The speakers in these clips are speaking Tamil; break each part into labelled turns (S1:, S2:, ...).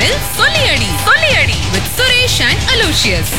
S1: பதில் சொல்லியடி சொல்லியடி with Suresh and Aloysius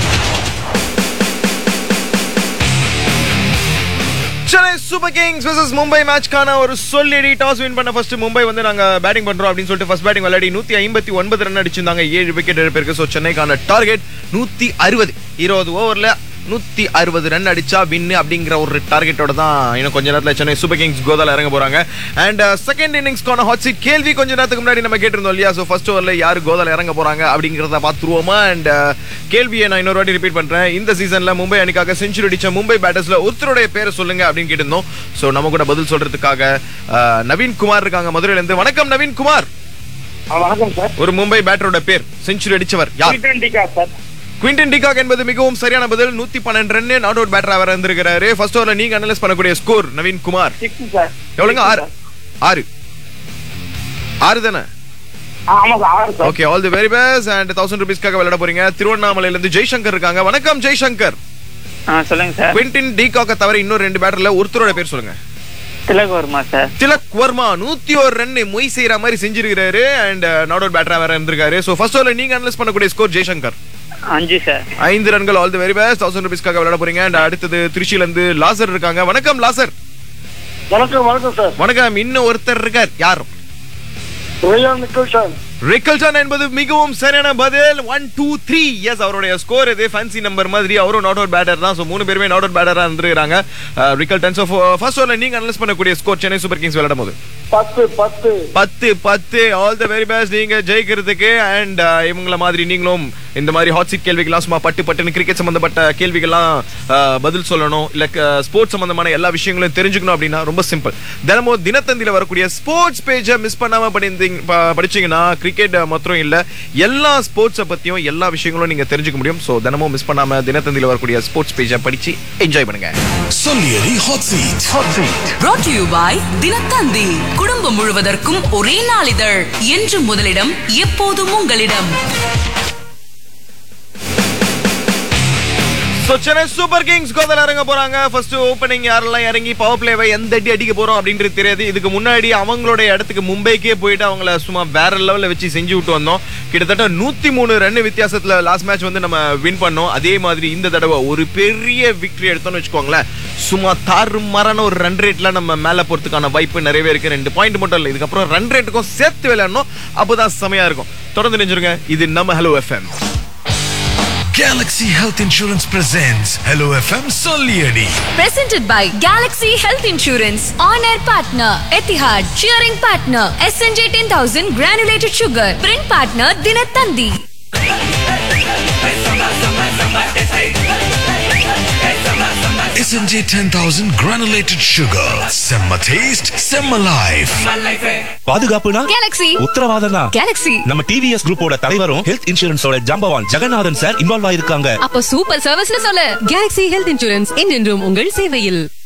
S2: Chennai Super Kings vs Mumbai மேட்ச்க்கான ஒரு சொல்லி டாஸ் வின் பண்ண ஃபர்ஸ்ட் மும்பை வந்து நாங்க பேட்டிங் பண்றோம் அப்படின்னு சொல்லிட்டு ஃபர்ஸ்ட் பேட்டிங் விளையாடி நூத்தி ஐம்பத்தி ஒன்பது ரன் அடிச்சிருந்தாங்க ஏழு விக்கெட் இழப்பிற்கு ஸோ சென்னைக்கான டார்கெட் நூத்தி அறுபது இருபது ஓவர்ல நூத்தி அறுபது ரன் அடிச்சா வின்னு அப்படிங்கிற ஒரு டார்கெட்டோட தான் இன்னும் கொஞ்ச நேரத்துல சென்னை சூப்பர் கிங்ஸ் கோதால இறங்க போறாங்க அண்ட் செகண்ட் இன்னிங்ஸ்க்கான ஹாட் சீட் கேள்வி கொஞ்ச நேரத்துக்கு முன்னாடி நம்ம கேட்டிருந்தோம் இல்லையா ஸோ ஃபர்ஸ்ட் ஓவர்ல யாரு கோதால இறங்க போறாங்க அப்படிங்கிறத பார்த்துருவோமா அண்ட் கேள்வியை நான் இன்னொரு வாட்டி ரிப்பீட் பண்றேன் இந்த சீசன்ல மும்பை அணிக்காக செஞ்சுரி அடிச்ச மும்பை பேட்டர்ஸ்ல ஒருத்தருடைய பேரை சொல்லுங்க அப்படின்னு கேட்டிருந்தோம் ஸோ நம்ம கூட பதில் சொல்றதுக்காக அஹ், நவீன் குமார் இருக்காங்க மதுரையில இருந்து வணக்கம் நவீன் குமார்
S3: ஆ, வணக்கம் சார்
S2: ஒரு மும்பை பேட்டரோட பேர் செஞ்சுரி அடிச்சவர் யார்
S3: ட்வெண்ட்டி டிகா சார்
S2: குவிண்டன் டிகாக் என்பது மிகவும் சரியான பதில் நூத்தி பன்னெண்டு ரன் நாட் அவுட் பேட்டர் அவர் இருந்திருக்கிறாரு ஃபர்ஸ்ட் ஓவர்ல நீங்க அனலைஸ் பண்ணக்கூடிய score Naveen Kumar
S3: six sir
S2: எவ்வளவுங்க ஆறு ஆறு ஆறு தானே
S3: ஆ, ஆமா சார் ஆறு sir
S2: okay all the very best and thousand ருபீஸ்க்காக விளையாட போறீங்க திருவண்ணாமலையில இருந்து ஜெய்சங்கர் இருக்காங்க வணக்கம் ஜெய்சங்கர்
S4: ஆ சொல்லுங்க சார்
S2: குவிண்டின் டிகாக்க தவிர இன்னும் ரெண்டு பேட்டர்ல ஒருத்தரோட பேர் சொல்லுங்க
S4: திலக் வர்மா சார்
S2: திலக் வர்மா நூத்தி ஒரு ரன் மொய் செய்யற மாதிரி செஞ்சிருக்காரு அண்ட் நாட் அவுட் பேட்டரா வேற இருந்திருக்காரு சோ ஃபர்ஸ்ட் ஓவர்ல நீங்க அனலைஸ் பண்ணக்கூடிய ஸ்கோர் ஜெய்சங்கர்
S4: அஞ்சு சார்
S2: ஐந்து ரன்கள் all the very best thousand ருபீஸ்க்காக விளையாட போறீங்க அண்ட் அடுத்தது திருச்சியில இருந்து லாசர் இருக்காங்க வணக்கம் லாசர்
S3: வணக்கம் வணக்கம் சார்
S2: வணக்கம் இன்னும் ஒருத்தர் இருக்கார் யார்
S3: ரயான் நிக்கல்சன்
S2: ரிக்கல்சன் என்பது மிகவும் சரியான பதில் ஒன் டூ த்ரீ எஸ் அவருடைய ஸ்கோர் இது ஃபேன்சி நம்பர் மாதிரி அவரும் நாட் அவுட் பேட்டர் தான் ஸோ மூணு பேருமே நாட் அவுட் பேட்டரா இருந்திருக்காங்க ரிக்கல்டன் ஸோ ஃபர்ஸ்ட் ஓவர்ல நீங்க அனலைஸ் பண்ணக்கூடிய ஸ்கோர் சென்னை சூப்பர் கிங்ஸ் விளையாடும் போது
S3: பத்து பத்து
S2: பத்து பத்து ஆல் த வெரி பெஸ்ட் நீங்க ஜெயிக்கிறதுக்கு அண்ட் இவங்கள மாதிரி நீங்களும் இந்த மாதிரி ஹாட் சீட் கேள்விகள்லாம் சும்மா பட்டு பட்டுன்னு கிரிக்கெட் சம்பந்தப்பட்ட கேள்விகள்லாம் அஹ், பதில் சொல்லணும் இல்ல ஸ்போர்ட்ஸ் சம்பந்தமான எல்லா விஷயங்களும் தெரிஞ்சுக்கணும் அப்படின்னா ரொம்ப சிம்பிள் தினமும் தினத்தந்தியில வரக்கூடிய ஸ்போர்ட்ஸ் பேஜை மிஸ் பண்ணாம படிந்தீங்க ப- படிச்சீங்கன்னா கிரிக்கெட் மாத்திரம் இல்ல எல்லா ஸ்போர்ட்ஸை பத்தியும் எல்லா விஷயங்களும் நீங்க தெரிஞ்சுக்க முடியும் ஸோ தினமும் மிஸ் பண்ணாம தினத்தந்தியில வரக்கூடிய ஸ்போர்ட்ஸ் பேஜை படிச்சு என்ஜாய் பண்ணுங்க
S5: சொல்லியடி hot seat
S1: brought to you by Dinathanthi குடும்பம் முழுவதற்கும் ஒரே நாளிதழ் என்று முதலிடம் எப்போதும் உங்களிடம்
S2: சோ சென்னை சூப்பர் கிங்ஸ் கோதல இறங்க போறாங்க ஃபர்ஸ்ட் ஓப்பனிங் யாரெல்லாம் இறங்கி பவர் பிளேவை எந்த அடி அடிக்க போறோம் அப்படின்றது தெரியாது இதுக்கு முன்னாடி அவங்களுடைய இடத்துக்கு மும்பைக்கே போயிட்டு அவங்கள சும்மா வேற லெவல்ல வச்சு செஞ்சு விட்டு வந்தோம் கிட்டத்தட்ட நூத்தி மூணு ரன் வித்தியாசத்துல லாஸ்ட் மேட்ச் வந்து நம்ம வின் பண்ணோம் அதே மாதிரி இந்த தடவை ஒரு பெரிய விக்டரி எடுத்தோம்னு வச்சுக்கோங்களேன் சும்மா தாறு மரான ஒரு ரன் ரேட்ல நம்ம மேல போறதுக்கான வாய்ப்பு நிறையவே இருக்கு ரெண்டு பாயிண்ட் மட்டும் இல்லை இதுக்கப்புறம் ரன் ரேட்டுக்கும் சேர்த்து விளையாடணும் அப்பதான் செமையா இருக்கும் தொடர்ந்து நினைச்சிருங்க இது நம்ம Hello FM
S5: Galaxy Health Insurance presents Hello FM சொல்லியடி
S6: Presented by Galaxy Health Insurance, On Air Partner, Etihad, Cheering Partner, SNJ 10000 Granulated Sugar, Print Partner, Dinatandi.
S5: SNJ 10000 granulated sugar செம்ம taste செம்ம life
S7: பாதுகாப்புனா
S6: Galaxy.
S7: உத்தரவாதம் தான்
S6: Galaxy.
S7: நம்ம டிவிஎஸ் குரூப்போட தலைவரும் ஹெல்த் இன்சூரன்ஸோட ஜம்பவான் ஜெகநாதன் சார் இன்வால்வ் ஆயிருக்காங்க
S6: அப்போ சூப்பர் சர்வீஸ்னு சொல்லு
S8: கேலக்ஸி ஹெல்த் இன்சூரன்ஸ் என்றென்றும் உங்கள் சேவையில்